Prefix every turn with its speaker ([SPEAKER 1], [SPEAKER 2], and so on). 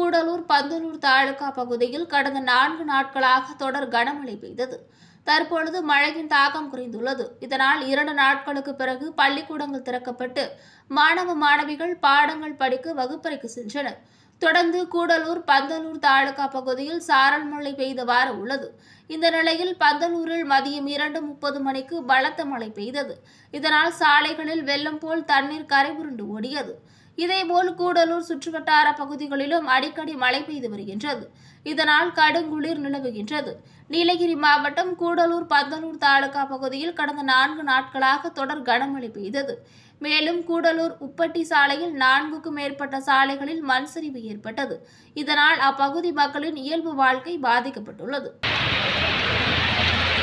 [SPEAKER 1] கூடலூர் பந்தலூர் தாலுகா பகுதியில் கடந்த நான்கு நாட்களாக தொடர் கனமழை பெய்தது தற்பொழுது மழையின் தாக்கம் குறைந்துள்ளது இதனால் இரண்டு நாட்களுக்கு பிறகு பள்ளிக்கூடங்கள் திறக்கப்பட்டு மாணவ மாணவிகள் பாடங்கள் படிக்க வகுப்பறைக்கு சென்றனர் தொடர்ந்து கூடலூர் பந்தலூர் தாலுகா பகுதியில் சாரல் மழை பெய்தவாறு உள்ளது இந்த நிலையில் பந்தலூரில் மதியம் இரண்டு முப்பது மணிக்கு பலத்த மழை பெய்தது இதனால் சாலைகளில் வெள்ளம் போல் தண்ணீர் கரைபுரண்டு ஓடியது இதேபோல் கூடலூர் சுற்றுவட்டார பகுதிகளிலும் அடிக்கடி மழை பெய்து வருகின்றது இதனால் கடுங்குளிர் நிலவுகின்றது நீலகிரி மாவட்டம் கூடலூர் பந்தலூர் தாலுகா பகுதியில் கடந்த நான்கு நாட்களாக தொடர் கனமழை பெய்தது மேலும் கூடலூர் உப்பட்டி சாலையில் நான்குக்கும் மேற்பட்ட சாலைகளில் மண் சரிவு ஏற்பட்டது இதனால் அப்பகுதி மக்களின் இயல்பு வாழ்க்கை பாதிக்கப்பட்டுள்ளது